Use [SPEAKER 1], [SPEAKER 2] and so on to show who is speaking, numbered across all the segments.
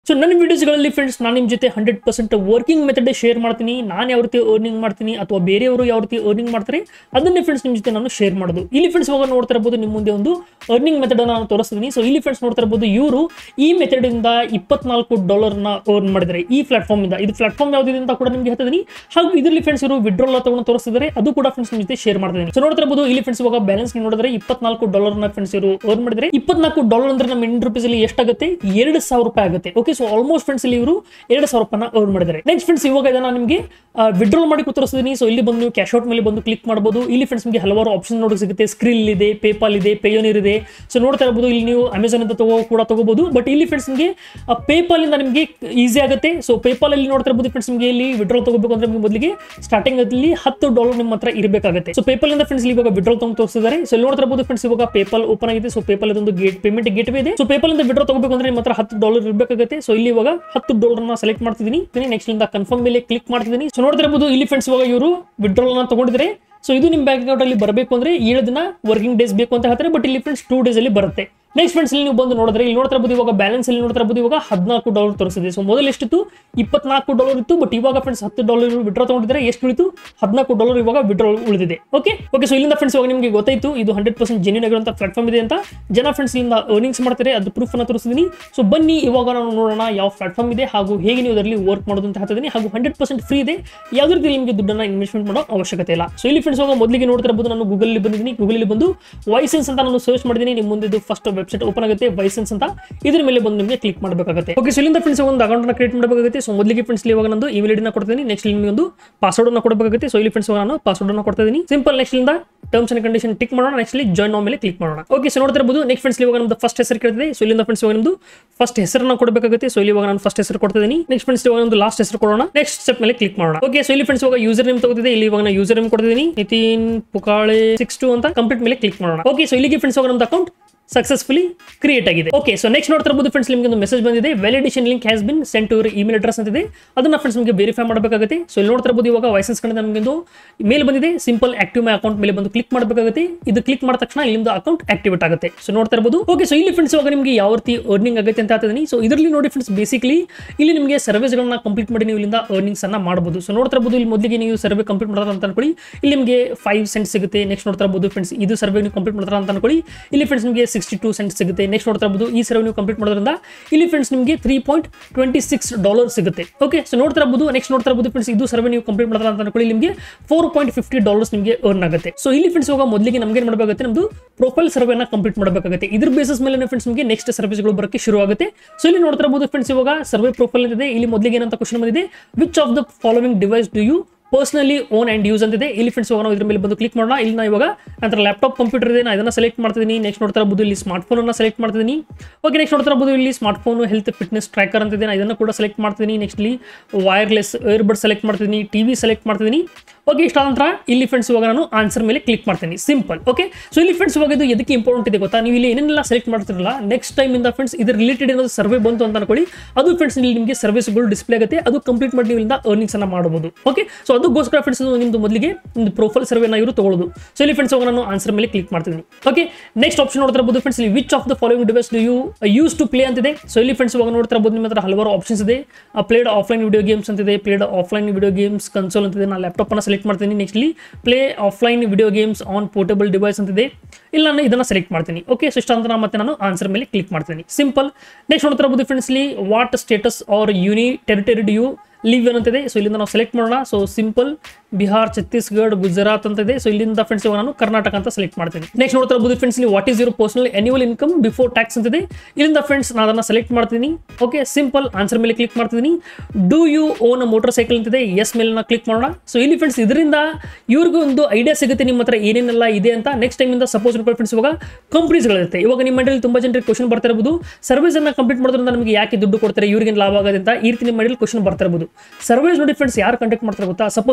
[SPEAKER 1] so ನನ್ನ ವಿಡಿಯೋಸ್ಗಳಲ್ಲಿ friends ನಾನು ನಿಮ್ಮ ಜೊತೆ hundred percent working method share ಮಾಡ್ತೀನಿ ನಾನು ಯಾವ ರೀತಿ ಅರ್ನಿಂಗ್ ಮಾಡ್ತೀನಿ ಅಥವಾ ಬೇರೆಯವರು ಯಾವ ರೀತಿ ಅರ್ನಿಂಗ್ ಮಾಡ್ತಾರೆ ಅದನ್ನೇ ಫ್ರೆಂಡ್ಸ್ ನಿಮ್ಮ ಜೊತೆ ನಾನು ಶೇರ್ ಮಾಡೋದು ಇಲ್ಲಿ ಫ್ರೆಂಡ್ಸ್ ಇವಾಗ ನೋಡ್ತಾ ಇರ್ಬೋದು ನಿಮ್ಮ ಮುಂದೆ ಒಂದು ಅರ್ನಿಂಗ್ ಮೆಥಡ್ ನಾನು ತೋರಿಸ್ತೀನಿ ಸೊ ಇಲ್ಲಿ ಫ್ರೆಂಡ್ಸ್ ನೋಡ್ತಾ ಇರ್ಬೋದು ಇವರು ಈ ಮೆಥಡ್ ಇಂದ ಇಪ್ಪತ್ನಾಲ್ಕು ಡಾಲರ್ನ ಅರ್ನ್ ಮಾಡಿದ್ದಾರೆ ಈ ಪ್ಲಾಟ್ಫಾರ್ಮ್ ಇಂದ ಇದು ಪ್ಲಾಟ್ಫಾರ್ಮ್ ಯಾವ್ದಿದೆ ಅಂತ ಕೂಡ ನಿಮಗೆ ಹೇಳ್ತಿದ್ದೀನಿ ಹಾಗೂ ಇದರಲ್ಲಿ ಫ್ರೆಂಡ್ಸ್ ಇವರು ವಿಡ್ರಾಲ್ ತಗೊಂಡು ತೋರಿಸ್ತಿದ್ದಾರೆ ಅದು ಕೂಡ ಫ್ರೆಂಡ್ಸ್ ನಿಮ್ಮ ಜೊತೆ ಶೇರ್ ಮಾಡ್ತಿದ್ದೀನಿ ಸೊ ನೋಡ್ತಾ ಇರ್ಬೋದು ಇಲ್ಲಿ ಫ್ರೆಂಡ್ಸ್ ಇವಾಗ ಬ್ಯಾಲೆನ್ಸ್ ನೋಡಿದ್ರೆ ಇಪ್ಪತ್ನಾಲ್ಕು ಡಾಲರ್ನ ಫ್ರೆಂಡ್ಸ್ ಇವರು ಅರ್ನ್ ಮಾಡಿದ್ರೆ ಇಪ್ಪತ್ನಾಲ್ಕು ಡಾಲರ್ ಅಂದ್ರೆ ನಮ್ಮ ಇಂಡಿಯನ್ ರುಪೀಸ್ ಅಲ್ಲಿ ಎಷ್ಟಾಗುತ್ತೆ ಎರಡು ಸಾವಿರ ರೂಪಾಯಿ ಆಗುತ್ತೆ ಓಕೆ ಸೊ ಆಲ್ಮೋಸ್ಟ್ ಫ್ರೆಂಡ್ಸ್ ಇಲ್ಲಿ ಇವರು ಎರಡು ಸಾವಿರ ರೂಪಾಯಿನ ಅರ್ನ್ ಮಾಡಿದ್ದಾರೆ ನೆಕ್ಸ್ಟ್ ಫ್ರೆಂಡ್ಸ್ ಇವಾಗ ಇದನ್ನ ನಿಮಗೆ ವಿಡ್ರಾಲ್ ಮಾಡಿ ತೋರಿಸ್ತೀನಿ ಸೊ ಇಲ್ಲಿ ಬಂದು ನೀವು ಕ್ಯಾಶ್ ಔಟ್ ಮೇಲೆ ಬಂದು ಕ್ಲಿಕ್ ಮಾಡಬಹುದು ಇಲ್ಲಿ ಫ್ರೆಂಡ್ಸ್ ನಿಮಗೆ ಹಲವಾರು ಆಪ್ಷನ್ ನೋಡಿ ಸಿಗುತ್ತೆ ಸ್ಕ್ರಿಲ್ ಇದೆ ಪೇಪಾಲ್ ಇದೆ ಪೇಯೋನಿರ್ ಇದೆ ಸೊ ನೋಡ್ತಾ ಇರಬಹುದು ಇಲ್ಲಿ ನೀವು ಅಮೆಝಾನ್ ಅಂತ ತಗೋ ಕೂಡ ತಗೋಬಹುದು ಬಟ್ ಇಲ್ಲಿ ಫ್ರೆಂಡ್ಸ್ ನಿಮಗೆ ಪೇಪಾಲ್ ಇಂದ ನಿಮಗೆ ಈಸಿ ಆಗುತ್ತೆ ಸೊ ಪೇಪಾಲ್ ಅಲ್ಲಿ ನೋಡ್ತಾ ಇರಬಹುದು ಫ್ರೆಂಡ್ಸ್ ನಿಮಗೆ ಇಲ್ಲಿ ವಿಡ್ರಾಲ್ ತಗೋಬೇಕು ಅಂದ್ರೆ ನಿಮಗೆ ಮೊದಲಿಗೆ ಸ್ಟಾರ್ಟಿಂಗ್ ಅಲ್ಲಿ ಹತ್ತು ಡಾಲರ್ ನಿಮ್ಮ ಹತ್ರ ಇರಬೇಕಾಗುತ್ತೆ ಸೊ ಪೇಪಾಲ್ ಇಂದ ಫ್ರೆಂಡ್ಸ್ ಇವಾಗ ವಿಡ್ರಾಲ್ ತಗೊಂಡು ತೋರಿಸಿದ್ದಾರೆ ಸೊ ಇಲ್ಲಿ ನೋಡ್ತಾ ಇರಬಹುದು ಫ್ರೆಂಡ್ಸ್ ಇವಾಗ ಪೇಪಾಲ್ ಓಪನ್ ಆಗಿದೆ ಸೊ ಪೇಪಾಲ್ ಇದೊಂದು ಗೇಟ್ ಪೇಮೆಂಟ್ ಗೇಟ್ ಇದೆ ಸೊ ಪೇಪಾಲ್ ಇಂದ ವಿಡ್ರಾ ತಗೋಬೇಕು ಅಂದ್ರೆ ನಿಮ್ಮ ಹತ್ರ ಹತ್ತು ಡಾಲರ್ ಇರಬೇಕಾಗುತ್ತೆ ಸೊ ಇಲ್ಲಿ ಇವಾಗ ಹತ್ತು ಡಾಲರ್ ನ ಸೆಲೆಕ್ಟ್ ಮಾಡ್ತಿದ್ದೀನಿ ನೆಕ್ಸ್ಟ್ ಇಂದ ಕನ್ಫರ್ಮ್ ಮೇಲೆ ಕ್ಲಿಕ್ ಮಾಡ್ತಿದ್ದೀನಿ ಸೊ ನೋಡ್ತಾ ಇರಬಹುದು ಇಲ್ಲಿ ಫ್ರೆಂಡ್ಸ್ ಇವಾಗ ಇವರು ವಿಡ್ರಾಲ್ ನ ತಗೊಂಡಿದ್ರೆ ಸೊ ಇದು ನಿಮ್ಮ ಬ್ಯಾಂಕ್ ಅಕೌಂಟ್ ಅಲ್ಲಿ ಬರಬೇಕು ಅಂದ್ರೆ ಏಳು ದಿನ ವರ್ಕಿಂಗ್ ಡೇಸ್ ಬೇಕು ಅಂತ ಹೇಳ್ತಾರೆ ಬಟ್ ಇಲ್ಲಿ ಫ್ರೆಂಡ್ಸ್ ಟೂ ಡೇಸ್ ಅಲ್ಲಿ ಬರುತ್ತೆ ನೆಕ್ಸ್ಟ್ ಫ್ರೆಂಡ್ಸ್ ಇಲ್ಲಿ ನೀವು ಬಂದು ನೋಡಿದ್ರೆ ಇಲ್ಲಿ ನೋಡ್ತಾ ಇರಬಹುದು ಇವಾಗ ಬ್ಯಾಲೆನ್ಸ್ ಅಲ್ಲಿ ನೋಡ್ತಾ ಇರಬಹುದು ಇವಾಗ ಹದಿನಾಲ್ಕು ಡಾಲರ್ ತೋರಿಸಿದೆ ಸೊ ಮೊದಲು ಎಷ್ಟಿತ್ತು ಇಪ್ಪತ್ನಾಲ್ಕು ಡಾಲರ್ ಇತ್ತು ಬಟ್ ಇವಾಗ ಫ್ರೆಂಡ್ಸ್ ಹತ್ತು ಡಾಲರ್ ವಿಡ್ರಾ ತಗೊಂಡಿದ್ರೆ ಎಷ್ಟು ಉಳಿತು ಹದಿನಾಲ್ಕು ಡಾಲರ್ ಇವಾಗ ವಿಡ್ರಾ ಉಳಿದಿದೆ ಓಕೆ ಓಕೆ ಸೊ ಇಲ್ಲಿಂದ ಫ್ರೆಂಡ್ಸ್ ಇವಾಗ ನಿಮಗೆ ಗೊತ್ತಾಯ್ತು ಇದು ಹಂಡ್ರೆಡ್ ಪರ್ಸೆಂಟ್ ಜೆನ್ಯೂನ್ ಆಗಿರುವಂತ ಪ್ಲಾಟ್ಫಾರ್ಮ್ ಇದೆ ಅಂತ ಜನ ಫ್ರೆಂಡ್ಸ್ ಇಲ್ಲಿಂದ ಅರ್ನಿಂಗ್ಸ್ ಮಾಡ್ತಾರೆ ಅದು ಪ್ರೂಫ್ ಅನ್ನ ತೋರಿಸಿದ್ದೀನಿ ಸೊ ಬನ್ನಿ ಇವಾಗ ನಾವು ನೋಡೋಣ ಯಾವ ಪ್ಲಾಟ್ಫಾರ್ಮ್ ಇದೆ ಹಾಗೂ ಹೇಗೆ ನೀವು ಅದರಲ್ಲಿ ವರ್ಕ್ ಮಾಡೋದು ಅಂತ ಹೇಳ್ತಿದ್ದೀನಿ ಹಾಗೂ ಹಂಡ್ರೆಡ್ ಪರ್ಸೆಂಟ್ ಫ್ರೀ ಇದೆ ಯಾವುದೇ ರೀತಿ ನಿಮಗೆ ದುಡ್ಡನ್ನ ಇನ್ವೆಸ್ಟ್ಮೆಂಟ್ ಮಾಡೋ ಅವಶ್ಯಕತೆ ಇಲ್ಲ ಸೊ ಇಲ್ಲಿ ಫ್ರೆಂಡ್ಸ್ ಇವಾಗ ಮೊದಲಿಗೆ ನೋಡ್ತಾ ಇರಬಹುದು ನಾನು ಗೂಗಲ್ ಬಂದಿದ್ದೀನಿ ಗೂಗಲ್ ಬಂದು ವೈಸೆನ್ಸ್ ಅಂತ ನಾನು ಸರ್ಚ್ ಮಾಡಿದ್ದೀನಿ ನಿಮ್ಮ ಮುಂದೆ ಫಸ್ಟ್ ವೆಬ್ಸೈಟ್ ಓಪನ್ ಆಗುತ್ತೆ ವೈಸೆನ್ಸ್ ಅಂತ ಇದ್ರ ಮೇಲೆ ಬಂದು ನಿಮಗೆ ಕ್ಲಿಕ್ ಮಾಡಬೇಕಾಗುತ್ತೆ ಓಕೆ ಸೊ ಇಲ್ಲಿಂದ ಫ್ರೆಂಡ್ಸ್ ಒಂದು ಅಕೌಂಟ್ ನ ಕ್ರಿಯೇಟ್ ಮಾಡಬೇಕಾಗುತ್ತೆ ಸೊ ಮೊದಲಿಗೆ ಫ್ರೆಂಡ್ಸ್ ಇವಾಗ ನಂದು ಇಮೇಲ್ ಐಡಿನ ಕೊಡ್ತೀನಿ ನೆಕ್ಸ್ಟ್ ನಿಮಗೆ ಒಂದು ಪಾಸ್ವರ್ಡ್ ಅನ್ನ ಕೊಡಬೇಕಾಗುತ್ತೆ ಸೊ ಇಲ್ಲಿ ಫ್ರೆಂಡ್ಸ್ ನಾನು ಪಾಸ್ವರ್ಡ್ ಅನ್ನ ಕೊಡ್ತಾ ಇದೀನಿ ಸಿಂಪಲ್ ನೆಕ್ಸ್ಟ್ ಇಂದ ಟರ್ಮ್ಸ್ ಅಂಡ್ ಕಂಡೀಷನ್ ಟಿಕ್ ಮಾಡೋಣ ನೆಕ್ಸ್ಟ್ ಇಲ್ಲಿ ಜಾಯ್ನ್ ಮೇಲೆ ಕ್ಲಿಕ್ ಮಾಡೋಣ ಓಕೆ ಸೊ ನೋಡ್ತಾ ಇರಬಹುದು ನೆಕ್ಸ್ಟ್ ಫ್ರೆಂಡ್ಸ್ ಇವಾಗ ನಮ್ದು ಫಸ್ಟ್ ಹೆಸರು ಕೇಳ್ತಿದೆ ಸೊ ಇಲ್ಲಿಂದ ಫ್ರೆಂಡ್ಸ್ ಇವಾಗ ನಮ್ದು ಫಸ್ಟ್ ಹೆಸರನ್ನ ಕೊಡಬೇಕಾಗುತ್ತೆ ಸೊ ಇಲ್ಲಿ ಇವಾಗ ನಾನು ಫಸ್ಟ್ ಹೆಸರು ಕೊಡ್ತಾ ಇದೀನಿ ನೆಕ್ಸ್ಟ್ ಫ್ರೆಂಡ್ಸ್ ಇವಾಗ ನಮ್ದು ಲಾಸ್ಟ್ ಹೆಸರು ಕೊಡೋಣ ನೆಕ್ಸ್ಟ್ ಸ್ಟೆಪ್ ಮೇಲೆ ಕ್ಲಿಕ್ ಮಾಡೋಣ ಓಕೆ ಸೊ ಇಲ್ಲಿ ಫ್ರೆಂಡ್ಸ್ ಇವಾಗ ಯೂಸರ್ ನೇಮ್ ತಗೋತಿದೆ ಇಲ್ಲಿ ಇವಾಗ ನಾನು ಯೂಸರ್ ನೇಮ್ ಕೊಡ್ತಿದ್ದೀನಿ ನಿತಿನ್ ಪುಕಾಳೆ ಸಿಕ್ಸ್ ಟು ಅಂತ ಕಂಪ್ಲೀಟ್ ಮೇಲೆ ಕ್ಲಿಕ್ ಮಾಡೋಣ ಓಕೆ ಸೊ ಇಲ್ಲಿಗೆ ಫ್ರೆಂಡ್ಸ್ ಇವಾಗ ನಮ್ದು ಅಕೌಂಟ್ ಸಕ್ಸಸ್ಫುಲಿ ಕ್ರಿಯೇಟ್ ಆಗಿದೆ ಓಕೆ ಸೊ ನೆಕ್ಸ್ಟ್ ನೋಡ್ತಾ ಇರಬಹುದು ಫ್ರೆಂಡ್ಸ್ ನಿಮಗೆ ಒಂದು ಮೆಸೇಜ್ ಬಂದಿದೆ validation link has been sent to email address ಅಂತಿದೆ ಅದನ್ನ ಫ್ರೆಂಡ್ಸ್ ನಿಮಗೆ ವೆರಿಫೈ ಮಾಡಬೇಕಾಗುತ್ತೆ ಸೊ ಇಲ್ಲಿ ನೋಡ್ತಾ ಇರಬಹುದು ಇವಾಗ ವೈಸೆನ್ಸ್ ಕಡೆ ನಮಗೆ ಒಂದು ಮೇಲ್ ಬಂದಿದೆ ಸಿಂಪಲ್ ಆಕ್ಟಿವ್ ಮೈ ಅಕೌಂಟ್ ಮೇಲೆ ಬಂದು ಕ್ಲಿಕ್ ಮಾಡಬೇಕಾಗುತ್ತೆ ಇದು ಕ್ಲಿಕ್ ಮಾಡಿದ ತಕ್ಷಣ ಇಲ್ಲಿಂದ ಅಕೌಂಟ್ ಆಕ್ಟಿವೇಟ್ ಆಗುತ್ತೆ ಸೊ ನೋಡ್ತಾ ಇರಬಹುದು ಓಕೆ ಸೊ ಇಲ್ಲಿ ಫ್ರೆಂಡ್ಸ್ ಇವಾಗ ನಿಮಗೆ ಯಾವ ರೀತಿ ಅರ್ನಿಂಗ್ ಆಗುತ್ತೆ ಅಂತ ಹೇಳ್ತಿದ್ದೀನಿ ಸೊ ಇದರಲ್ಲಿ ನೋಡಿ ಫ್ರೆಂಡ್ಸ್ ಬೇಸಿಕಲಿ ಇಲ್ಲಿ ನಿಮಗೆ ಸರ್ವಿಸ್ಗಳನ್ನ ಕಂಪ್ಲೀಟ್ ಮಾಡಿ ನೀವು ಇಲ್ಲಿಂದ ಅರ್ನಿಂಗ್ಸ್ ಅನ್ನ ಮಾಡಬಹುದು ಸೊ ನೋಡ್ತಾ ಇರಬಹುದು ಇಲ್ಲಿ ಮೊದಲಿಗೆ ನೀವು ಸರ್ವೆ ಕಂಪ್ಲೀಟ್ ಮಾಡ್ತಾರೆ ಅಂತ ಅನ್ಕೊಳ್ಳಿ ಇಲ್ಲಿ ನಿಮಗೆ ಫೈವ್ ಸೆಂಟ್ ಸಿಗುತ್ತೆ ನೆಕ್ಸ್ಟ್ ನೋಡ್ತಾ ಇರಬಹುದು ಫ್ರೆಂಡ್ಸ್ ಇದು ಸರ್ವೆ ನೀವು ಕಂಪ್ಲೀಟ್ ಮಾಡ್ತಾರೆ ಅಂತ ಅನ್ಕೊಳ್ಳಿ ಇಲ್ಲಿ ಫ್ರೆಂಡ್ಸ್ ನಿಮಗೆ ಸಿಕ್ಸ್ಟಿ ಟೂ ಸೆಂಟ್ ಸಿಗುತ್ತೆ ನೆಕ್ಸ್ಟ್ ನೋಡ್ತಾ ಇರಬಹುದು ಈ ಸರ್ವೆ ನೀವು ಕಂಪ್ಲೀಟ್ ಮಾಡೋದ್ರಿಂದ ಇಲ್ಲಿ ಫ್ರೆಂಡ್ಸ್ ನಿಮಗೆ three point twenty six dollar ಸಿಗುತ್ತೆ ಓಕೆ ಸೊ ನೋಡ್ತಾ ಇರಬಹುದು ನೆಕ್ಸ್ಟ್ ನೋಡ್ತಾ ಇರಬಹುದು ಫ್ರೆಂಡ್ಸ್ ಇದು ಸರ್ವೆ ನೀವು ಕಂಪ್ಲೀಟ್ ಮಾಡ್ತಾರೆ ಅಂತ ಅನ್ಕೊಳ್ಳಿ ನಿಮಗೆ ಫೋರ್ ಪಾಯಿಂಟ್ ಫಿಫ್ಟಿ ಡಾಲರ್ಸ್ ನಿಮಗೆ ಅರ್ನ್ ಆಗುತ್ತೆ ಸೊ ಇಲ್ಲಿ ಫ್ರೆಂಡ್ಸ್ ಇವಾಗ ಮೊದಲಿಗೆ ನಮಗೆ ಏನು ಮಾಡಬೇಕಾಗುತ್ತೆ ನಮ್ದು ಪ್ರೊಫೈಲ್ ಸರ್ವೆನ ಕಂಪ್ಲೀಟ್ ಮಾಡಬೇಕಾಗುತ್ತೆ ಇದ್ರ ಬೇಸಿಸ್ ಮೇಲೆ ಫ್ರೆಂಡ್ಸ್ ನಿಮಗೆ ನೆಕ್ಸ್ಟ್ ಸರ್ವಿಸ್ಗಳು ಬರೋಕ್ಕೆ ಶುರು ಆಗುತ್ತೆ ಸೊ ಇಲ್ಲಿ ನೋಡ್ತಾ ಇರಬಹುದು ಫ್ರೆಂಡ್ಸ್ ಇವಾಗ ಸರ್ವೆ ಪ್ರೊಫೈಲ್ ಇದೆ ಇಲ್ಲಿ ಮೊದಲಿಗೆ ಏನಂತ ಕ್ವಶನ್ ಬಂದಿದೆ which of the following device do you personally own and use ಅಂತಿದೆ ಇಲ್ಲಿ ಫ್ರೆಂಡ್ಸ್ ಇವಾಗ ನಾವು ಇದ್ರ ಮೇಲೆ ಬಂದು ಕ್ಲಿಕ್ ಮಾಡೋಣ ಇಲ್ಲಿ ನಾ ಇವಾಗ ನಂತರ ಲ್ಯಾಪ್ಟಾಪ್ ಕಂಪ್ಯೂಟರ್ ಇದೆ ನಾನು ಇದನ್ನ ಸೆಲೆಕ್ಟ್ ಮಾಡ್ತಿದ್ದೀನಿ ನೆಕ್ಸ್ಟ್ ನೋಡ್ತಾ ಇರಬಹುದು ಇಲ್ಲಿ ಸ್ಮಾರ್ಟ್ ಫೋನನ್ನು ಸೆಲೆಕ್ಟ್ ಮಾಡ್ತಿದ್ದೀನಿ ಓಕೆ ನೆಕ್ಸ್ಟ್ ನೋಡ್ತಾ ಇರಬಹುದು ಇಲ್ಲಿ smart phone health fitness tracker ಅಂತಿದೆ ನಾನು ಇದನ್ನು ಕೂಡ ಸೆಲೆಕ್ಟ್ ಮಾಡ್ತಿದ್ದೀನಿ ನೆಕ್ಸ್ಟ್ ಇಲ್ಲಿ ವೈರ್ಲೆಸ್ ಏರ್ಬಡ್ ಸೆಲೆಕ್ಟ್ ಮಾಡ್ತಿದ್ದೀನಿ ಟಿ ವಿ ಸೆಲೆಕ್ಟ್ ಮಾಡ್ತಿದ್ದೀನಿ ಓಕೆ ಇಷ್ಟ ನಂತರ ಇಲ್ಲಿ ಫ್ರೆಂಡ್ಸ್ ಇವಾಗ ನಾನು ಆನ್ಸರ್ ಮೇಲೆ ಕ್ಲಿಕ್ ಮಾಡ್ತೀನಿ ಸಿಂಪಲ್ ಓಕೆ ಸೊ ಇಲ್ಲಿ ಫ್ರೆಂಡ್ಸ್ ಇವಾಗ ಇದು ಎದಕ್ಕೆ ಇಂಪಾರ್ಟೆಂಟ್ ಇದೆ ಗೊತ್ತಾ ನೀವು ಇಲ್ಲಿ ಏನೆಲ್ಲ ಸೆಲೆಕ್ಟ್ ಮಾಡ್ತಿರಲ್ಲ ನೆಕ್ಸ್ಟ್ ಟೈಮ್ ಇಂದ ಫ್ರೆಂಡ್ಸ್ ಇದ್ರ ರಿಲೇಟೆಡ್ ಏನಾದ್ರು ಸರ್ವೆ ಬಂತು ಅಂತ ಅನ್ಕೊಳ್ಳಿ ಅದು ಫ್ರೆಂಡ್ಸ್ ಇಲ್ಲಿ ನಿಮಗೆ ಸರ್ವಿಸ್ಗಳು ಡಿಸ್ಪ್ಲೇ ಆಗುತ್ತೆ ಅದು ಕಂಪ್ಲೀಟ್ ಮಾಡಿ ನೀವು ಇಲ್ಲಿಂದ ಅರ್ನಿಂಗ್ಸ್ ಅನ್ನ ಮಾಡಬಹುದು ಓಕೆ ಸೊ ಅದಕ್ಕೋಸ್ಕರ ಫ್ರೆಂಡ್ಸ್ ನಿಮ್ದು ಮೊದಲಿಗೆ ನಿಮ್ದು ಪ್ರೊಫೈಲ್ ಸರ್ವೆನ ಇವರು ತಗೊಳ್ಳೋದು ಸೊ ಇಲ್ಲಿ ಫ್ರೆಂಡ್ಸ್ ಇವಾಗ ನಾನು ಆನ್ಸರ್ ಮೇಲೆ ಕ್ಲಿಕ್ ಮಾಡ್ತೀನಿ ಓಕೆ ನೆಕ್ಸ್ಟ್ ಆಪ್ಷನ್ ನೋಡ್ತಾ ಇರಬಹುದು ಫ್ರೆಂಡ್ಸ್ ಇಲ್ಲಿ which of the following device do you use to play ಅಂತಿದೆ ಸೊ ಇಲ್ಲಿ ಫ್ರೆಂಡ್ಸ್ ಇವಾಗ ನೋಡ್ತಾ ಇರಬಹುದು ನಿಮ್ಮ ಹತ್ರ ಹಲವಾರು ಆಪ್ಷನ್ಸ್ ಇದೆ ಪ್ಲೇಡ್ ಆಫ್ಲೈನ್ ವಿಡಿಯೋ ಗೇಮ್ಸ್ ಅಂತಿದೆ played offline video games console ಅಂತಿದೆ ನಾನು ಲ್ಯಾಪ್ಟಾಪ್ ಅನ್ನ ಸೆಲೆಕ್ಟ್ ಮಾಡ್ತೀನಿ ನೆಕ್ಸ್ಟ್ ಇಲ್ಲಿ play offline video games on portable device ಅಂತಿದೆ ಇಲ್ಲ ನಾನು ಇದನ್ನ ಸೆಲೆಕ್ಟ್ ಮಾಡ್ತೀನಿ ಓಕೆ ಸೊ ಇಷ್ಟ ಅಂತ ನಾನು ಮತ್ತೆ ನಾನು ಆನ್ಸರ್ ಮೇಲೆ ಕ್ಲಿಕ್ ಮಾಡ್ತೀನಿ ಸಿಂಪಲ್ ನೆಕ್ಸ್ಟ್ ನೋಡ್ತಾ ಇರಬಹುದು ಫ್ರೆಂಡ್ಸ್ ಇಲ್ಲಿ ವಾಟ್ ಸ್ಟೇಟಸ್ ಆರ್ ಯೂನಿ ಟೆರಿಟರಿ ಡು ಯು ಲೀವ್ ಏನಂತಿದೆ ಸೊ ಇಲ್ಲಿಂದ ನಾವು ಸೆಲೆಕ್ಟ್ ಮಾಡೋಣ ಸೊ ಸಿಂಪಲ್ ಬಿಹಾರ್ ಛತ್ತೀಸ್ಗಢ ಗುಜರಾತ್ ಅಂತ ಇದೆ ಸೊ ಇಲ್ಲಿಂದ ಫ್ರೆಂಡ್ಸ್ ಇವಾಗ ನಾನು ಕರ್ನಾಟಕ ಅಂತ ಸೆಲೆಕ್ಟ್ ಮಾಡ್ತೀನಿ ನೆಕ್ಸ್ಟ್ ನೋಡ್ತಾ ಇರಬಹುದು ಫ್ರೆಂಡ್ಸ್ ಇಲ್ಲಿ what is your personal annual income before tax ಅಂತಿದೆ ಇಲ್ಲಿಂದ ಫ್ರೆಂಡ್ಸ್ ನಾನು ಅದನ್ನ ಸೆಲೆಕ್ಟ್ ಮಾಡ್ತೀನಿ ಓಕೆ ಸಿಂಪಲ್ ಆನ್ಸರ್ ಮೇಲೆ ಕ್ಲಿಕ್ ಮಾಡ್ತಿದ್ದೀನಿ do you own motorcycle ಅಂತಿದೆ ಎಸ್ ಮೇಲೆ ನಾವು ಕ್ಲಿಕ್ ಮಾಡೋಣ ಸೊ ಇಲ್ಲಿ ಫ್ರೆಂಡ್ಸ್ ಇದರಿಂದ ಇವ್ರಿಗೂ ಒಂದು ಐಡಿಯಾ ಸಿಗುತ್ತೆ ನಿಮ್ಮ ಹತ್ರ ಏನೇನೆಲ್ಲ ಇದೆ ಅಂತ ನೆಕ್ಸ್ಟ್ ಟೈಮ್ ಇಂದ ಸಪೋಸ್ ಫ್ರೆಂಡ್ಸ್ ಇವಾಗ ಕಂಪ್ನೀಸ್ಗಳಿರುತ್ತೆ ಇವಾಗ ನಿಮ್ಮ ಮನೇಲಿ ತುಂಬಾ ಜನರಿಗೆ ಕ್ವಶನ್ ಬರ್ತಾ ಇರಬಹುದು ಸರ್ವಿಸ್ ಅನ್ನ ಕಂಪ್ಲೀಟ್ ಮಾಡೋದ್ರಿಂದ ನಮಗೆ ಯಾಕೆ ದುಡ್ಡು ಕೊಡ್ತಾರೆ ಇವ್ರಿಗೆ ಲಾಭ ಆಗೋದು ಅಂತ ಈ ರೀತಿ ನಿಮ್ಮ ಮನೇಲಿ ಕ್ವಶನ್ ಬರ್ತಾ ಇರಬಹುದು ಸರ್ವಿಸ್ ನೋಡಿ ಫ್ರೆಂಡ್ಸ್ ಯಾರು ಕಂಡಕ್ಟ್ ಮಾಡ್ತಾರೆ ಗೊತ್ತಾ ಸಪೋಸ್ ಅನ್ಕೊಳ್ಳಿ ಫ್ರೆಂಡ್ಸ್